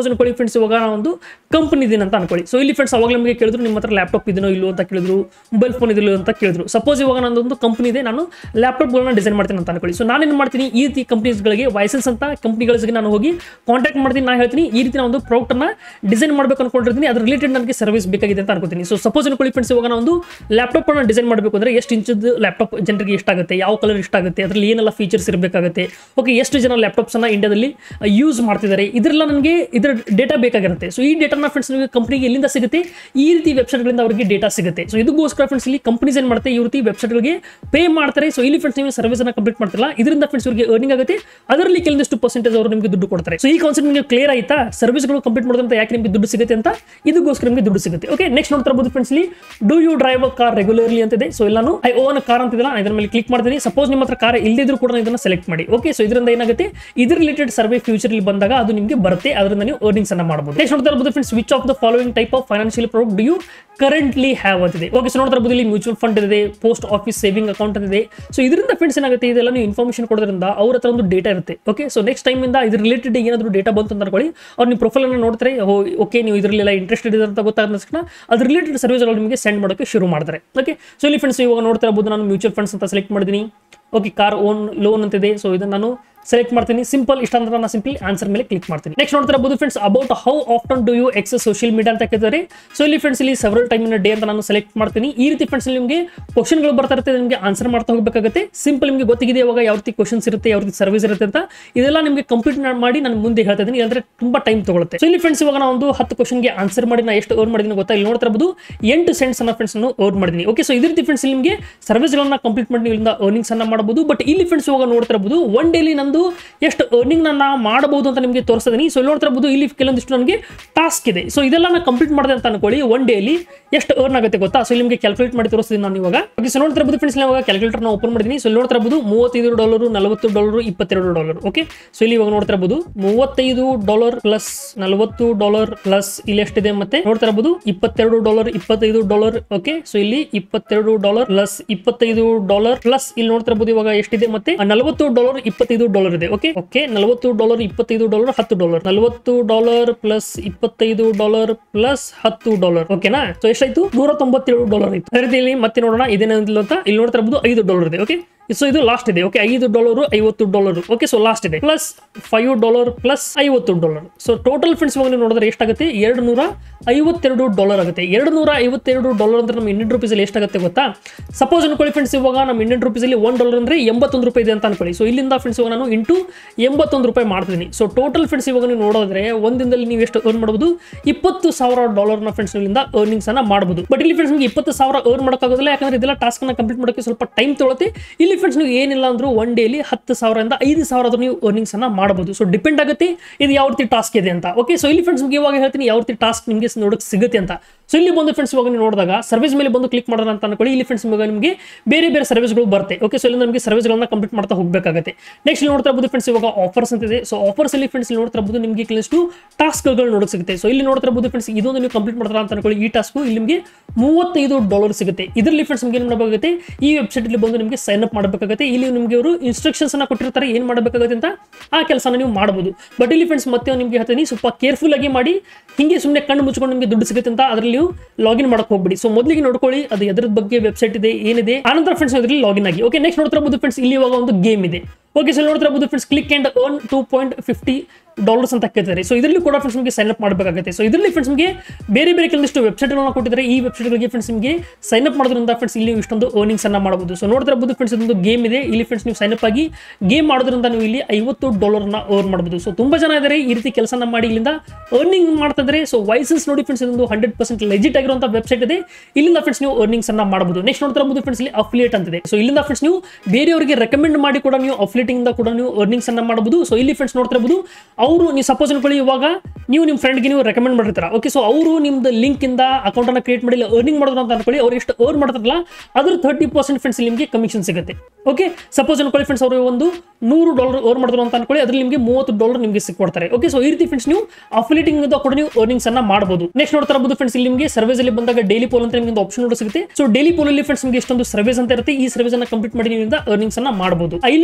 [SPEAKER 1] ಫ್ರೆಂಡ್ಸ್ ಇವಾಗ ನಾನು ಒಂದು ಕಂಪನಿ ಇದೀನಿ ಅಂತ ಅನ್ಕೊಳ್ಳಿ ಸೊ ಇಲ್ಲಿ ಫ್ರೆಂಡ್ಸ್ ಅವಾಗ ನಮಗೆ ಕೇಳಿದ್ರು ನಿಮ್ಮ ಹತ್ರ ಲ್ಯಾಪ್ಟಾಪ್ ಇದೆಯೋ ಇಲ್ಲೋ ಅಂತ ಕೇಳಿದ್ರು ಮೊಬೈಲ್ ಫೋನ್ ಇದೆಯೋ ಅಂತ ಕೇಳಿದ್ರು ಸಪೋಸ್ ಇವಾಗ ನಂದೊಂದು ಕಂಪನಿ ಇದೆ ನಾನು ಲ್ಯಾಪ್ಟಾಪ್ಗಳನ್ನ ಡಿಸೈನ್ ಮಾಡ್ತೀನಿ ಅಂತ ಅನ್ಕೊಳ್ಳಿ ಸೊ ನಾನೇನು ಮಾಡ್ತೀನಿ ಈ ರೀತಿ ಕಂಪ್ನೀಸ್ಗಳಿಗೆ ವೈಸನ್ಸ್ ಅಂತ ಕಂಪ್ನಿಗಳಿಗೆ ನಾನು ಹೋಗಿ ಕಾಂಟ್ಯಾಕ್ಟ್ ಮಾಡ್ತೀನಿ ನಾನು ಹೇಳ್ತೀನಿ ಈ ರೀತಿ ನಾನು ಒಂದು ಪ್ರಾಡಕ್ಟನ್ನ ಡಿಸೈನ್ ಮಾಡಬೇಕು ಅನ್ಕೊಂಡಿರ್ತೀನಿ ಅದ್ರ ರಿಲೇಟೆಡ್ ನನಗೆ ಸರ್ವಿಸ್ ಬೇಕಾಗಿದೆ ಅಂತ ಅನ್ಕೋತೀನಿ ಸೊ ಸಪೋಸ್ ಅನ್ಕೊಳ್ಳಿ ಫ್ರೆಂಡ್ಸ್ ಇವಾಗ ನಾನು ಒಂದು ಲ್ಯಾಪ್ಟಾಪ್ ಅನ್ನ ಡಿಸೈನ್ ಮಾಡಬೇಕು ಅಂದ್ರೆ ಎಷ್ಟು ಇಂಚದ ಲ್ಯಾಪ್ಟಾಪ್ ಜನರಿಗೆ ಇಷ್ಟ ಆಗುತ್ತೆ ಯಾವ ಕಲರ್ ಇಷ್ಟ ಆಗುತ್ತೆ ಅದರಲ್ಲಿ ಏನೆಲ್ಲ ಫೀಚರ್ಸ್ ಇರಬೇಕಾಗುತ್ತೆ ಓಕೆ ಎಷ್ಟು ಜನ ಲ್ಯಾಪ್ಟಾಪ್ಸ್ ಅನ್ನ ಇಂಡಿಯಾದಲ್ಲಿ ಯೂಸ್ ಮಾಡ್ತಿದ್ದಾರೆ ಇದರೆಲ್ಲ ನನಗೆ ಇದರ ಡೇಟಾ ಬೇಕಾಗಿರುತ್ತೆ ಸೊ ಈ ಡೇಟಾನ ಫ್ರೆಂಡ್ಸ್ ನಿಮಗೆ ಕಂಪ್ನಿಗೆ ಎಲ್ಲಿಂದ ಸಿಗುತ್ತೆ ಈ ರೀತಿ ವೆಬ್ಸೈಟ್ಗಳಿಂದ ಅವರಿಗೆ ಡೇಟಾ ಸಿಗುತ್ತೆ ಸೊ ಇದಕ್ಕೋಸ್ಕರ ಫ್ರೆಂಡ್ಸ್ ಇಲ್ಲಿ ಕಂಪನೀಸ್ ಏನು ಮಾಡುತ್ತೆ ಈ ರೀತಿ ವೆಬ್ಸೈಟ್ಗಳಿಗೆ ಪೇ ಮಾಡ್ತಾರೆ ಸೊ ಇಲ್ಲಿ ಫ್ರೆಂಡ್ಸ್ ನೀವು ಸರ್ವಿಸ್ ಅನ್ನ ಕಂಪ್ಲೀಟ್ ಮಾಡ್ತಿಲ್ಲ ಇದರಿಂದ ಫ್ರೆಂಡ್ಸ್ ಇವರಿಗೆ ಅರ್ನಿಂಗ್ ಆಗುತ್ತೆ ಅದರಲ್ಲಿ ಕೆಲವೊಂದಿಷ್ಟು ಪರ್ಸೆಂಟೇಜ್ ಅವರು ನಿಮಗೆ ದುಡ್ಡು ಕೊಡ್ತಾರೆ ಸೊ ಈ ಕಾನ್ಸೆಪ್ಟ್ ನಿಮಗೆ ಕ್ಲಿಯರ್ ಆಯ್ತಾ ಸರ್ವಿಸ್ಗಳು ಕಂಪ್ಲೀಟ್ ಮಾಡೋದಂತ ಯಾಕೆ ನಿಮಗೆ ದುಡ್ಡು ಸಿಗುತ್ತೆ ಅಂತ ಇದಕ್ಕೋಸ್ಕರ ನಿಮಗೆ ದುಡ್ಡು ಸಿಗುತ್ತೆ ಓಕೆ ನೆಕ್ಸ್ಟ್ ನೋಡ್ತಾ ಇರ್ಬೋದು ಫ್ರೆಂಡ್ಸ್ ಇಲ್ಲಿ do you drive a car regularly ಅಂತಿದೆ ಸೊ ಇಲ್ಲ ನಾನು ಐ ಓನ್ ಕಾರ್ ಅಂತಿಲ್ಲ ಇದರ ಮೇಲೆ ಕ್ಲಿಕ್ ಮಾಡ್ತೀನಿ ಸಪೋಸ್ ನಿಮ್ಮ ಹತ್ರ ಕಾರ್ ಇಲ್ಲದಿದ್ರು ಕೂಡ ಇದನ್ನ ಸೆಲೆಕ್ಟ್ ಮಾಡಿ ಓಕೆ ಸೊ ಇದರಿಂದ ಏನಾಗುತ್ತೆ ಇದ್ರ ರಿಲೇಟೆಡ್ ಸರ್ವೆ ಫ್ಯೂಚರ್ ಇಲ್ಲಿ ಬಂದಾಗ ಅದು ನಿಮಗೆ ಬರುತ್ತೆ ಅದರಿಂದ ನೀವು ಅರ್ನಿಂಗ್ಸ್ ಅನ್ನ ಮಾಡಬಹುದು ನೆಕ್ಸ್ಟ್ ನೋಡ್ತಾ ಇರ್ಬೋದು friends which of the following type of financial product do you currently have ಅಂತಿದೆ ಓಕೆ ಸೊ ನೋಡ್ತಾ ಇರ್ಬೋದು ಇಲ್ಲಿ ಮ್ಯೂಚುವಲ್ ಫಂಡ್ ಇದೆ ಪೋಸ್ಟ್ ಆಫೀಸ್ ಸೇವಿಂಗ್ ಅಕೌಂಟ್ ಇದೆ ಸೊ ಇದರಿಂದ ಫ್ರೆಂಡ್ಸ್ ಏನಾಗುತ್ತೆ ಇದೆಲ್ಲ ನೀವು ಇನ್ಫಾರ್ಮೇಷನ್ ಕೊಡೋದ್ರಿಂದ ಅವ್ರ ಹತ್ರ ಒಂದು ಡೇಟಾ ಇರುತ್ತೆ ಓಕೆ ಸೊ ನೆಕ್ಸ್ಟ್ ಟೈಮ್ ಇಂದ ಇದ್ರ ರಿಲೇಟೆಡ್ ಏನಾದರೂ ಡೇಟಾ ಬಂತು ಅಂತ ಅನ್ಕೊಳ್ಳಿ ಅವ್ರು ನಿಮ್ಮ ಪ್ರೊಫೈಲ್ ಅನ್ನು ನೋಡ್ತಾರೆ ಓಕೆ ನೀವು ಇದರಲ್ಲೆಲ್ಲ ಇಂಟ್ರೆಸ್ಟೆಡ್ ಇದೆ ಅಂತ ಗೊತ್ತಾದ ತಕ್ಷಣ ಅದ್ರ ರಿಲೇಟೆಡ್ ಸರ್ವಿಸ್ ನಿಮಗೆ ಸೆಂಡ್ ಮಾಡೋಕ್ಕೆ ಶುರು ಮಾಡ್ತಾರೆ ಓಕೆ ಸೊ ಇಲ್ಲಿ ಫ್ರೆಂಡ್ಸ್ ಇವಾಗ ನೋಡ್ತಾ ಇರ್ಬೋದು ನಾನು ಮ್ಯೂಚುವಲ್ ಫಂಡ್ಸ್ ಅಂತ ಸೆಲೆಕ್ಟ್ ಮಾಡಿದ್ದೀನಿ ಓಕೆ ಕಾರ್ ಓನ್ ಲೋನ್ ಅಂತಿದೆ ಸೊ ಇದನ್ನು ನಾನು ಸೆಲೆಕ್ಟ್ ಮಾಡ್ತೀನಿ ಸಿಂಪಲ್ ಇಷ್ಟ ಅಂದ್ರೆ ನಾನು ಸಿಂಪಲಿ ಆನ್ಸರ್ ಮೇಲೆ ಕ್ಲಿಕ್ ಮಾಡ್ತೀನಿ ನೆಕ್ಸ್ಟ್ ನೋಡ್ತಾ ಇರಬಹುದು friends about how often do you access social media ಅಂತ ಕೇಳಿದರೆ ಸೊ ಇಲ್ಲಿ ಫ್ರೆಂಡ್ಸ್ ಇಲ್ಲಿ ಸೆವರಲ್ ಟೈಮ್ ಇನ್ ಡೇ ಅಂತ ನಾನು ಸೆಲೆಕ್ಟ್ ಮಾಡ್ತೀನಿ ಈ ರೀತಿ ಫ್ರೆಂಡ್ಸ್ ನಿಮಗೆ ಕ್ವಶನ್ಗಳು ಬರ್ತಾ ಇರುತ್ತೆ ನಿಮಗೆ ಆನ್ಸರ್ ಮಾಡ್ತಾ ಹೋಗಬೇಕಾಗುತ್ತೆ ಸಿಂಪಲ್ ನಿಮಗೆ ಗೊತ್ತಿದೆ ಇವಾಗ ಯಾವ ರೀತಿ ಕ್ವಶನ್ಸ್ ಇರುತ್ತೆ ಯಾವ ರೀತಿ ಸರ್ವಿಸ್ ಇರುತ್ತೆ ಅಂತ ಇದೆಲ್ಲ ನಿಮಗೆ ಕಂಪ್ಲೀಟ್ ಮಾಡಿ ನಾನು ಮುಂದೆ ಹೇಳ್ತಾ ಇದ್ದೀನಿ ಅಂದ್ರೆ ತುಂಬಾ ಟೈಮ್ ತಗೊಳುತ್ತೆ ಸೊ ಇಲ್ಲಿ ಫ್ರೆಂಡ್ಸ್ ಇವಾಗ ನಾನು ಒಂದು ಹತ್ತು ಕ್ವಶನ್ಗೆ ಆನ್ಸರ್ ಮಾಡಿ ನಾನು ಎಷ್ಟು ಅರ್ನ್ ಮಾಡಿದ್ದೀನಿ ಗೊತ್ತಾ ಇಲ್ಲಿ ನೋಡ್ತಾ ಇರಬಹುದು ಎಂಟು ಸೆಂಟ್ಸ್ ಅನ್ನ ಫ್ರೆಂಡ್ಸ್ ನಾನು ಅರ್ನ್ ಮಾಡಿದ್ದೀನಿ ಓಕೆ ಸೊ ಇದ್ರ ರೀತಿ ಫ್ರೆಂಡ್ಸ್ ನಿಮಗೆ ಸರ್ವಿಸ್ಗಳನ್ನ ಕಂಪ್ಲೀಟ್ ಮಾಡಿ ನೀವು ಇಲ್ಲಿಂದ ಅರ್ನಿಂಗ್ಸ್ ಅನ್ನ ಮಾಡಬಹುದು ಬಟ್ ಇಲ್ಲಿ ಫ್ರೆಂಡ್ಸ್ ಇವಾಗ ನೋಡ್ತಾ ಇರಬಹುದು ಒನ್ ಡೇಲಿ ನಂದು ಎಷ್ಟು ಅರ್ನಿಂಗ್ ನಾನು ಮಾಡಬಹುದು ಅಂತ ನಿಮಗೆ ತೋರಿಸ್ತೀನಿ ಸೊ ಇಲ್ಲಿ ನೋಡ್ತಾ ಇರಬಹುದು ಇಲ್ಲಿ ಕೆಲವೊಂದಿಷ್ಟು ನನಗೆ ಟಾಸ್ಕ್ ಇದೆ ಸೊ ಇದೆಲ್ಲ ನಾನು ಕಂಪ್ಲೀಟ್ ಮಾಡಿದೆ ಅಂತ ಅನ್ಕೊಳ್ಳಿ ಒನ್ ಡೇಲಿ ಎಷ್ಟು ಅರ್ನ್ ಆಗುತ್ತೆ ಗೊತ್ತಾ ಸೊ ಇಲ್ಲಿ ನಿಮಗೆ ಕ್ಯಾಲ್ಕುಲೇಟ್ ಮಾಡಿ ತೋರಿಸ್ತೀನಿ ನಾನು ಇವಾಗ ಓಕೆ ಸೊ ನೋಡ್ತಾ ಇರಬಹುದು ಫ್ರೆಂಡ್ಸ್ ಇವಾಗ ಕ್ಯಾಲ್ಕುಲೇಟರ್ ನಾನು ಓಪನ್ ಮಾಡಿದ್ದೀನಿ ಸೊ ಇಲ್ಲಿ ನೋಡ್ತಾ ಇರಬಹುದು ಮೂವತ್ತೈದು ಡಾಲರ್ ನಲವತ್ತು ಡಾಲರ್ ಇಪ್ಪತ್ತೆರಡು ಡಾಲರ್ ಓಕೆ ಸೊ ಇಲ್ಲಿ ಇವಾಗ ನೋಡ್ತಾ ಇರಬಹುದು ಮೂವತ್ತೈದು ಡಾಲರ್ ಪ್ಲಸ್ ನಲವತ್ತು ಡಾಲರ್ ಪ್ಲಸ್ ಇಲ್ಲಿ ಎಷ್ಟಿದೆ ಮತ್ತೆ ನೋಡ್ತಾ ಇರಬಹುದು ಇಪ್ಪತ್ತೆರಡು ಡಾಲರ್ ಇಪ್ಪತ್ತೈದು ಡಾಲರ್ ಓಕೆ ಸೊ ಇಲ್ಲಿ ಇಪ್ಪತ್ತೆರಡು ಡಾಲರ್ ಪ್ಲಸ್ ಇಪ್ಪತ್ತೈದು ಡಾಲರ್ ಪ್ಲಸ್ ಇಲ್ಲಿ ನೋಡ್ತಾ ಇರಬಹುದು ಇವಾಗ ಎಷ್ಟಿದೆ ಮತ್ತೆ ನಲವತ್ತು ಡಾಲರ್ ಇಪ್ಪತ್ತೈದು ಡಾಲರ್ ಇದೆ ಓಕೆ ಓಕೆ ನಲವತ್ತು ಡಾಲರ್ ಇಪ್ಪತ್ತೈದು ಡಾಲರ್ ಹತ್ತು ಡಾಲರ್ ನಲವತ್ತು ಡಾಲರ್ ಪ್ಲಸ್ ಇಪ್ಪತ್ತೈದು ಡಾಲರ್ ಪ್ಲಸ್ ಹತ್ತು ಡಾಲರ್ ಓಕೆನಾ ಸೊ ಎಷ್ಟಾಯ್ತು ನೂರ ತೊಂಬತ್ತೇಳು ಡಾಲರ್ ಆಯ್ತು ಅದೇ ರೀತಿ ಇಲ್ಲಿ ಮತ್ತೆ ನೋಡೋಣ ಇದೇನಿಲ್ಲ ಅಂತ ಇಲ್ಲಿ ನೋಡ್ತಾ ಇರಬಹುದು ಐದು ಡಾಲರ್ ಇದೆ ಓಕೆ ಸೊ ಇದು ಲಾಸ್ಟ್ ಇದೆ ಓಕೆ ಐದು ಡಾಲರ್ ಐವತ್ತು ಡಾಲರ್ ಓಕೆ ಸೊ ಲಾಸ್ಟ್ ಇದೆ ಪ್ಲಸ್ ಫೈವ್ ಡಾಲರ್ ಪ್ಲಸ್ ಐವತ್ತು ಡಾಲರ್ ಸೊ ಟೋಟಲ್ ಫ್ರೆಂಡ್ಸ್ ಇವಾಗ ನೀವು ನೋಡಿದ್ರೆ ಎಷ್ಟಾಗುತ್ತೆ ಎರಡು ನೂರ ಐವತ್ತೆರಡು ಡಾಲರ್ ಆಗುತ್ತೆ ಎರಡು ನೂರ ಐವತ್ತೆರಡು ಡಾಲರ್ ಅಂದ್ರೆ ನಮ್ಮ ಇಂಡಿಯನ್ ರುಪೀಸಲ್ಲಿ ಎಷ್ಟಾಗುತ್ತೆ ಗೊತ್ತಾ ಸಪೋಸ್ ಅನ್ಕೊಳ್ಳಿ ಫ್ರೆಂಡ್ಸ್ ಇವಾಗ ನಮ್ಮ ಇಂಡಿಯನ್ ರುಪೀಸಲ್ಲಿ ಒನ್ ಡಾಲರ್ ಅಂದ್ರೆ ಎಂಬತ್ತೊಂದು ರೂಪಾಯಿ ಇದೆ ಅಂತ ಅನ್ಕೊಳ್ಳಿ ಸೊ ಇಲ್ಲಿಂದ ಫ್ರೆಂಡ್ಸ್ ಇವಾಗ ನಾನು ಇಂಟು ಎಂಬತ್ತೊಂದು ರೂಪಾಯಿ ಮಾಡ್ತೀನಿ ಸೊ ಟೋಟಲ್ ಫ್ರೆಂಡ್ಸ್ ಇವಾಗ ನೀವು ನೋಡೋದ್ರೆ ಒಂದಿನದಲ್ಲಿ ನೀವು ಎಷ್ಟು ಅರ್ನ್ ಮಾಡಬಹುದು ಇಪ್ಪತ್ತು ಸಾವಿರ ಡಾಲರ್ನ ಫ್ರೆಂಡ್ಸ್ ಇಲ್ಲಿಂದ ಅರ್ನಿಂಗ್ಸ್ ಅನ್ನ ಮಾಡಬಹುದು ಬಟ್ ಇಲ್ಲಿ ಫ್ರೆಂಡ್ಸ್ ನಿಮಗೆ ಇಪ್ಪತ್ತು ಸಾವಿರ ಅರ್ನ್ ಮಾಡೋಕ್ಕಾಗೋದಿಲ್ಲ ಯಾಕಂದ್ರೆ ಇದೆಲ್ಲ ಟಾಸ್ಕ್ ಅನ್ನ ಕಂಪ್ಲೀಟ್ ಮಾಡೋಕ್ಕೆ ಸ್ವಲ್ಪ ಟೈಮ್ ತೊಗೊಳುತ್ತೆ ಇಲ್ಲಿ ಫ್ರೆಂಡ್ಸ್ ನೀವು ಏನಿಲ್ಲ ಅಂದ್ರೂ ಒನ್ ಡೇಲಿ ಹತ್ತು ಸಾವಿರದಿಂದ ಐದು ಸಾವಿರ ಆದ್ರೂ ನೀವು ಅರ್ನಿಂಗ್ಸ್ ಅನ್ನ ಮಾಡಬಹುದು ಸೊ ಡಿಪೆಂಡ್ ಆಗುತ್ತೆ ಇದು ಯಾವ ರೀತಿ ಟಾಸ್ಕ್ ಇದೆ ಅಂತ ಓಕೆ ಸೊ ಇಲ್ಲಿ ಫ್ರೆಂಡ್ಸ್ ನಿಮಗೆ ಇವಾಗ ಹೇಳ್ತೀನಿ ಯಾವ ರೀತಿ ಟಾಸ್ಕ್ ನಿಮಗೆ ನೋಡಕ್ಕೆ ಸಿಗುತ್ತೆ ಅಂತ ಸೊ ಇಲ್ಲಿ ಬಂದು ಫ್ರೆಂಡ್ಸ್ ಇವಾಗ ನೀವು ನೋಡಿದಾಗ ಸರ್ವಿಸ್ ಮೇಲೆ ಬಂದು ಕ್ಲಿಕ್ ಮಾಡೋಣ ಅಂತ ಅನ್ಕೊಳ್ಳಿ ಇಲ್ಲಿ ಫ್ರೆಂಡ್ಸ್ ಇವಾಗ ನಿಮಗೆ ಬೇರೆ ಬೇರೆ ಸರ್ವಿಸ್ಗಳು ಬರುತ್ತೆ ಓಕೆ ಸೊ ಇಲ್ಲಿ ನಮಗೆ ಸರ್ವಿಸ್ಗಳನ್ನ ಕಂಪ್ಲೀಟ್ ಮಾಡ್ತಾ ಹೋಗಬೇಕಾಗುತ್ತೆ ನೆಕ್ಸ್ಟ್ ಇಲ್ಲಿ ನೋಡ್ತಾ ಇರ್ಬೋದು ಫ್ರೆಂಡ್ಸ್ ಇವಾಗ ಆಫರ್ಸ್ ಅಂತಿದೆ ಸೊ ಆಫರ್ಸ್ ಅಲ್ಲಿ ಫ್ರೆಂಡ್ಸ್ ಇಲ್ಲಿ ನೋಡ್ತಾ ಇರ್ಬೋದು ನಿಮಗೆ ಕೆಲವಷ್ಟು ಟಾಸ್ಕ್ಗಳು ನೋಡಕ್ಕೆ ಸಿಗುತ್ತೆ ಸೊ ಇಲ್ಲಿ ನೋಡ್ತಾ ಇರ್ಬೋದು ಫ್ರೆಂಡ್ಸ್ ಇದೊಂದು ನೀವು ಕಂಪ್ಲೀಟ್ ಮಾಡ್ತಾರ ಅಂತ ಅನ್ಕೊಳ್ಳಿ ಈ ಟಾಸ್ಕ್ ಇಲ್ಲಿ ನಿಮಗೆ ಮೂವತ್ತೈದು ಡಾಲರ್ ಸಿಗುತ್ತೆ ಇದರಲ್ಲಿ ಫ್ರೆಂಡ್ಸ್ ನಿಮಗೆ ಏನು ಮಾಡಬೇಕಾಗುತ್ತೆ ಈ ವೆಬ್ಸೈಟ್ ಅಲ್ಲಿ ಬಂದು ನಿಮಗೆ ಸೈನ್ ಅಪ್ ಮಾಡಬೇಕಾಗುತ್ತೆ ಇಲ್ಲಿ ನಿಮಗೆ ಅವರು ಇನ್ಸ್ಟ್ರಕ್ಷನ್ಸ್ ಅನ್ನ ಕೊಟ್ಟಿರ್ತಾರೆ ಏನು ಮಾಡಬೇಕಾಗುತ್ತೆ ಅಂತ ಆ ಕೆಲಸನ ನೀವು ಮಾಡಬಹುದು ಬಟ್ ಇಲ್ಲಿ ಫ್ರೆಂಡ್ಸ್ ಮತ್ತೆ ನಿಮಗೆ ಹೇಳ್ತೀನಿ ಸ್ವಲ್ಪ ಕೇರ್ಫುಲ್ ಆಗಿ ಮಾಡಿ ಹಿಂಗೆ ಸುಮ್ಮನೆ ಕಣ್ಣು ಮುಚ್ಕೊಂಡು ನಿಮಗೆ ದುಡ್ಡು ಸಿಗುತ್ತೆ ಅಂತ ಅದರಲ್ಲಿ ನೀವು ಲಾಗಿನ್ ಮಾಡಕ್ಕೆ ಹೋಗ್ಬಿಡಿ ಸೊ ಮೊದಲಿಗೆ ನೋಡ್ಕೊಳ್ಳಿ ಅದು ಎದ್ರ ಬಗ್ಗೆ ವೆಬ್ಸೈಟ್ ಇದೆ ಏನಿದೆ ಆನಂತರ ಫ್ರೆಂಡ್ಸ್ ಅದರಲ್ಲಿ ಲಾಗಿನ್ ಆಗಿ ಓಕೆ ನೆಕ್ಸ್ಟ್ ನೋಡ್ತಾ ಇರ್ಬೋದು ಫ್ರೆಂಡ್ಸ್ ಇಲ್ಲಿ ಇವಾಗ ಒಂದು ಗೇಮ್ ಇದೆ ಓಕೆ ಸೊ ನೋಡ್ತಾ ಇರ್ಬೋದು friends click and earn two point fifty dollars ಅಂತ ಕೇಳ್ತಾರೆ ಸೊ ಇದರಲ್ಲಿ ಕೂಡ ಫ್ರೆಂಡ್ಸ್ ನಿಮಗೆ ಸೈನ್ ಅಪ್ ಮಾಡಬೇಕಾಗುತ್ತೆ ಸೊ ಇದರಲ್ಲಿ ಫ್ರೆಂಡ್ಸ್ ನಿಮಗೆ ಬೇರೆ ಬೇರೆ ಕೆಲವೊಂದಿಷ್ಟು ವೆಬ್ಸೈಟ್ಗಳನ್ನ ಕೊಟ್ಟಿದ್ದಾರೆ ಈ ವೆಬ್ಸೈಟ್ಗಳಿಗೆ ಫ್ರೆಂಡ್ಸ್ ನಿಮಗೆ ಸೈನ್ ಅಪ್ ಮಾಡೋದ್ರಿಂದ ಫ್ರೆಂಡ್ಸ್ ಇಲ್ಲಿ ಇಷ್ಟೊಂದು ಅರ್ನಿಂಗ್ಸ್ ಅನ್ನ ಮಾಡಬಹುದು ಸೊ ನೋಡ್ತಾ ಇರ್ಬೋದು ಫ್ರೆಂಡ್ಸ್ ಇದೊಂದು ಗೇಮ್ ಇದೆ ಇಲ್ಲಿ ಫ್ರೆಂಡ್ಸ್ ನೀವು ಸೈನ್ ಅಪ್ ಆಗಿ ಗೇಮ್ ಮಾಡೋದ್ರಿಂದ ನೀವು ಇಲ್ಲಿ ಐವತ್ತು ಡಾಲರ್ನ ಅರ್ನ್ ಮಾಡಬಹುದು ಸೊ ತುಂಬಾ ಜನ ಇದ್ದಾರೆ ಈ ರೀತಿ ಕೆಲಸನ ಮಾಡಿ ಇಲ್ಲಿಂದ ಅರ್ನಿಂಗ್ ಮಾಡ್ತಾ ಇದ್ದಾರೆ ಸೊ ವೈಸಸ್ ನೋಡಿ ಫ್ರೆಂಡ್ಸ್ ಇದೊಂದು ಹಂಡ್ರೆಡ್ ಪರ್ಸೆಂಟ್ ಲೆಜಿಟ್ ಆಗಿರುವಂತ ವೆಬ್ಸೈಟ್ ಇದೆ ಇಲ್ಲಿಂದ ಫ್ರೆಂಡ್ಸ್ ನೀವು ಅರ್ನಿಂಗ್ಸ್ ಅನ್ನ ಮಾಡಬಹುದು ನೆಕ್ಸ್ಟ್ ನೋಡ್ತಾ ಇರ್ಬೋದು ಫ್ರೆಂಡ್ಸ್ ಇಲ್ಲಿ ಅಫಿಲಿಯೇಟ್ ಅಂತಿದೆ ಸೊ ಇಲ್ಲಿಂದ ಫ್ರೆಂಡ್ಸ್ ನೀವು ಬೇರೆಯವರಿಗೆ ರೆಕಮೆಂಡ್ ಮಾಡಿ ಕೂಡ ನೀವು ಅಫಿಲಿಯೇಟಿಂಗ್ ಇಂದ ಕೂಡ ನೀವು ಅರ್ನಿಂಗ್ಸ್ ಅನ್ನ ಮಾಡಬಹುದು ಸೊ ಇಲ್ಲಿ ಫ್ರೆಂಡ್ಸ್ ನೋಡ್ತಾ ಇರ್ಬೋದು ಅವರು ನೀವು ಸಪೋಸ್ ಅನ್ಕೊಳ್ಳಿ ಇವಾಗ ನೀವು ನಿಮ್ಮ ಫ್ರೆಂಡ್ಗೆ ನೀವು ರೆಕಮೆಂಡ್ ಮಾಡಿರ್ತೀರ ಓಕೆ ಸೊ ಅವರು ನಿಮ್ದು ಲಿಂಕ್ ಇಂದ ಅಕೌಂಟ್ ಅನ್ನ ಕ್ರಿಯೇಟ್ ಮಾಡಿ ಅರ್ನಿಂಗ್ ಮಾಡೋದು ಅಂತ ಅನ್ಕೊಳ್ಳಿ ಅವ್ರು ಎಷ್ಟು ಅರ್ನ್ ಮಾಡ್ತಾರಲ್ಲ ಅದ್ರ ತರ್ಟಿ ಪರ್ಸೆಂಟ್ ಫ್ರೆಂಡ್ಸ್ ನಿಮಗೆ ಕಮಿಷನ್ ಸಿಗುತ್ತೆ ಓಕೆ ಸಪೋಸ್ ಅನ್ಕೊಳ್ಳಿ ಫ್ರೆಂಡ್ಸ್ ಅವರು ಒಂದು ನೂರು ಡಾಲರ್ ಅರ್ನ್ ಮಾಡಿದ್ರು ಅಂತ ಅನ್ಕೊಳ್ಳಿ ಅದ್ರಲ್ಲಿ ನಿಮಗೆ ಮೂವತ್ತು ಡಾಲರ್ ನಿಮಗೆ ಸಿಕ್ಕೊಡ್ತಾರೆ ಓಕೆ ಸೊ ಈ ರೀತಿ ಫ್ರೆಂಡ್ಸ್ ನೀವು ಅಫಿಲಿಟಿಂಗ್ ಇಂದ ಕೂಡ ನೀವು ಅರ್ನಿಂಗ್ಸ್ ಅನ್ನ ಮಾಡಬಹುದು ನೆಕ್ಸ್ಟ್ ನೋಡ್ತಾ ಇರಬಹುದು ಫ್ರೆಂಡ್ಸ್ ಇಲ್ಲಿ ನಿಮಗೆ ಸರ್ವಿಸ್ ಅಲ್ಲಿ ಬಂದಾಗ ಡೈಲಿ ಪೋಲ್ ಅಂತ ನಿಮಗೆ ಒಂದು ಆಪ್ಷನ್ ನೋಡ ಸಿಗುತ್ತೆ ಸೊ ಡೈಲಿ ಪೋಲ್ ಅಲ್ಲಿ ಫ್ರೆಂಡ್ಸ್ ನಿಮಗೆ ಎಷ್ಟೊಂದು ಸರ್ವಿಸ್ ಅಂತ ಇರುತ್ತೆ ಈ ಸರ್ವಿಸ್ ಅನ್ನ ಕಂಪ್ಲೀಟ್ ಮಾಡಿ ನೀವು ಅರ್ನಿಂಗ್ಸ್ ಅನ್ನ ಮಾಡಬಹುದು ಇಲ್ಲಿ ಫ್ರೆಂಡ್ಸ್ ಇವಾಗ